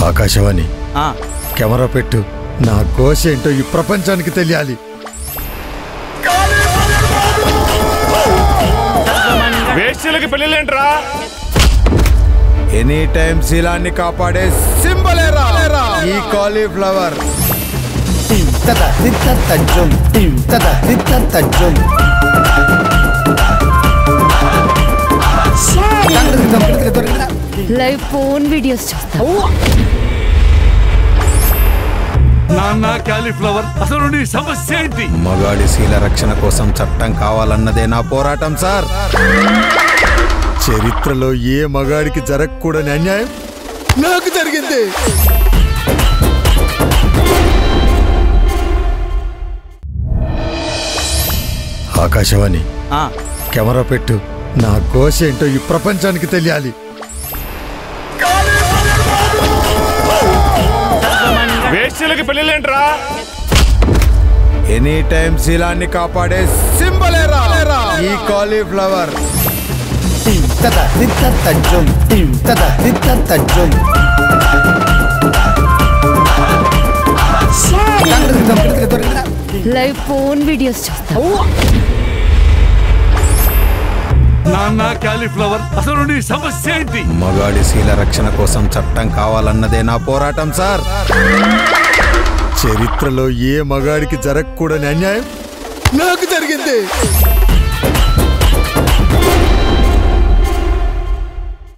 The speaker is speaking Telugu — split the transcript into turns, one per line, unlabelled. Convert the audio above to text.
ఆకాశవాణి
ఆ,
కెమెరా పెట్టు నా ఘోష ఏంటో ఈ ప్రపంచానికి తెలియాలి
వేశ్యలకి పెళ్ళిలేంట్రా
ఎనీ టైం శీలాన్ని కాపాడే సింబల్ ఈ కాలీఫ్లవర్
తద తిత్త తజ్జుం తద తిత్త తజ్జుం
లైవ్ ఫోన్ వీడియోస్ చూస్తా
నాన్న కాలీఫ్లవర్ అసలు నీ సమస్య ఏంటి
మగాడి శీల రక్షణ కోసం చట్టం కావాలన్నదే నా పోరాటం సార్ చరిత్రలో ఏ మగాడికి జరగకూడని అన్యాయం నాకు జరిగింది ఆకాశవాణి
ఆ,
కెమెరా పెట్టు నా ఘోష ఏంటో ఈ ప్రపంచానికి తెలియాలి
వేశ్యలకి పెళ్ళిలేంట్రా
ఎనీ టైం శీలాన్ని కాపాడే సింబల్ ఈ కాలీఫ్లవర్
తద తిత్త తజ్జుం తద తిత్త తజ్జుం
లైవ్ ఫోన్ వీడియోస్ చూస్తా
నాన్న కాలీఫ్లవర్ అసలు నీ సమస్య ఏంటి
మగాడి శీల రక్షణ కోసం చట్టం కావాలన్నదే నా పోరాటం సార్ చరిత్రలో ఏ మగాడికి జరగకూడని అన్యాయం నాకు జరిగింది